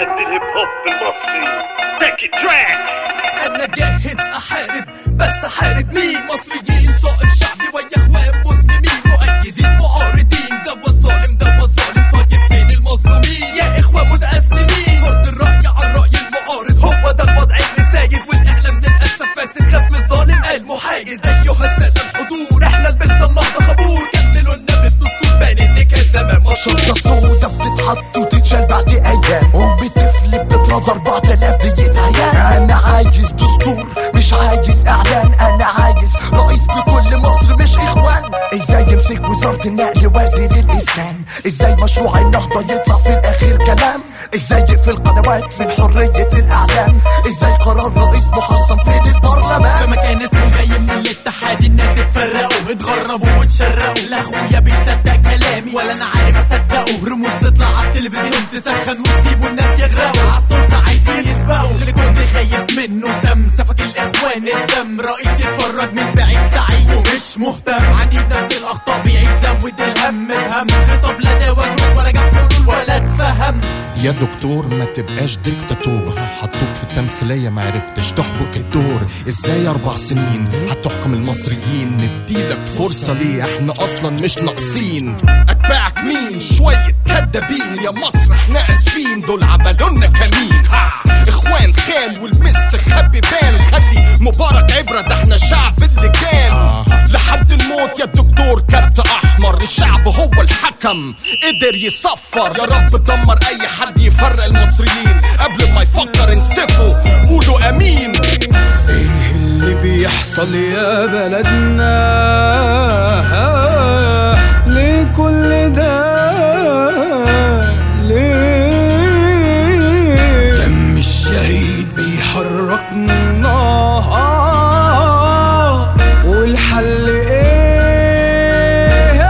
جماعة الهيب هوب المصري تاكي تراك انا جاهز احارب بس احارب مين مصريين طائف شعبي ويا اخوان مسلمين مؤيدين معارضين ده الظالم ده الظالم طيب فين المظلومين يا اخوان متأسلمين فرض الرأي على الرأي المعارض هو ده الوضع اللي سايد والاعلام للاسف فاسد خاف من الظالم قال محايد ايها السادة الحضور احنا لبسنا النهضة خبور كملوا لنا بالدستور بان ان كان زمان مشهور شرطة سودة بتتحط وتتشال بعد ايام ام طفل بتضرب 4000 دقيقة عيان انا عايز دستور مش عايز اعلان انا عايز رئيس لكل مصر مش اخوان ازاي يمسك وزارة النقل وزير الاسكان ازاي مشروع النهضة يطلع في الاخير كلام ازاي يقفل قنوات في حرية الاعلام ازاي قرار رئيس محصن في البرلمان لما كان اسمه جاي من الاتحاد الناس اتفرقوا اتغربوا واتشرقوا لا اخويا بيصدق كلامي ولا انا عارف اصدقه رموز تطلع على التلفزيون تسخن وتسيبوا الناس يغرقوا على السلطه عايزين يسبقوا اللي كنت خايف منه دم سفك الاخوان الدم رئيس يتفرج من بعيد سعيد ومش مهتم عنيد نفس الاخطاء بيعيد زود الهم بهم خطاب لا ده وجروح ولا جاب حلول ولا اتفهم يا دكتور ما تبقاش ديكتاتور حطوك في التمثيلية ما عرفتش تحبك الدور ازاي اربع سنين هتحكم المصريين نديلك فرصة ليه احنا اصلا مش ناقصين اتباعك مين شوية كدابين يا مصر احنا اسفين دول عملولنا كمين ها اخوان خان والمستخبي بان خلي مبارك عبرة ده احنا شعب اللجان لحد الموت يا دكتور كارت احمر الشعب هو الحكم قدر يصفر يا رب دمر اي حد يفرق المصريين قبل ما يفكر انسفوا قولوا امين ايه اللي بيحصل يا بلدنا ليه كل ده ليه دم الشهيد بيحركنا والحل ايه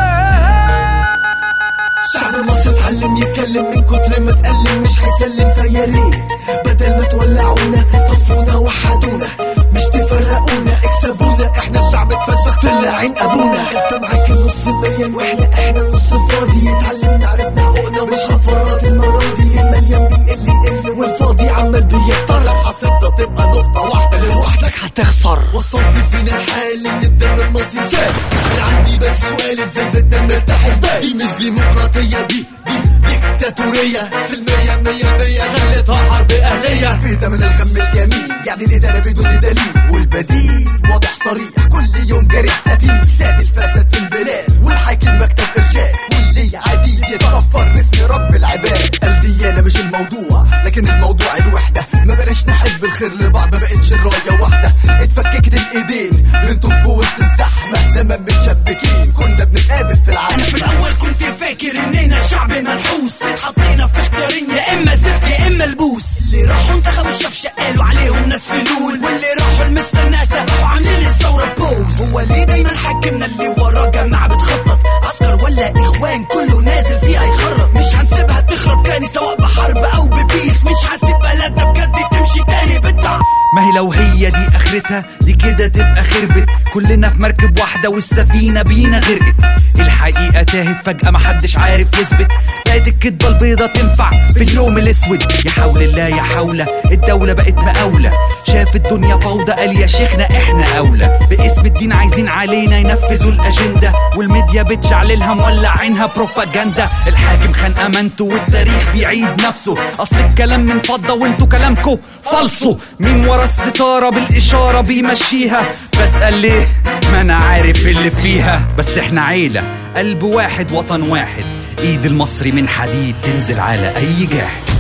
شعب مصر اتعلم يتكلم من كتر ما اتألم مش هيسلم فيا ريت بدل ما تولعونا طفونا وحدونا مش تفرقونا اكسبونا احنا الشعب اتفشخ طلع عين ابونا انت معاك النص مليان واحنا احنا النص فاضي اتعلمنا عرفنا حقوقنا مش هنفرط المراضي المليان بيقل يقل والفاضي عمال بيتطرح هتفضل تبقى نقطة واحدة لوحدك هتخسر وصلت بينا الحال ان الدم المصري سال انا عندي بس سؤال ازاي بدنا نرتاح البال دي مش ديمقراطية دي دي ديكتاتورية سلمية مية مية خليتها حرب أهلية في زمن الغم الجميل يعني الإدارة بدون دليل والبديل واضح صريح كل يوم جريح قتيل ساد الفساد في البلاد والحاكم مكتب إرشاد واللي عادي يتغفر باسم رب العباد الديانة مش الموضوع لكن الموضوع الوحدة ما بقاش نحب الخير لبعض ما بقتش الراية واحدة اتفككت الإيدين بنطف في وسط الزحمة زمان متشبكين كنا بنتقابل في العالم انا في الاول كنت فاكر اننا شعب منحوس اتحطينا في اختيارين يا اما زفت يا اما البوس اللي راحوا انتخبوا الشفشه قالوا عليهم ناس فلول واللي راحوا المستر ناسا راحوا عاملين الثوره بوز هو ليه دايما حاكمنا اللي ورا جماعه بتخطط عسكر ولا اخوان كله نازل فيها يخرط مش هنسيبها تخرب تاني سواء بحرب او ببيس مش هنسيب بلدنا بجد تمشي تاني بالطعم ما هي لو هي دي اخرتها دي كده تبقى خربت كلنا في مركب واحده والسفينه بينا غرقت الحقيقه تاهت فجاه محدش عارف يثبت بقت الكدبه البيضه تنفع في اليوم الاسود يا حول الله يا حول الدوله بقت مقاوله شاف الدنيا فوضى قال يا شيخنا احنا اولى باسم الدين عايزين علينا ينفذوا الاجنده والميديا بتشعللها مولع عينها بروباجندا الحاكم خان امانته والتاريخ بيعيد نفسه اصل الكلام من فضه وانتوا كلامكو فالصو مين ورا الستاره بالاشاره بيمشيها بسال ليه ما انا عارف اللي فيها بس احنا عيله قلب واحد وطن واحد ايد المصري من حديد تنزل على اي جاحد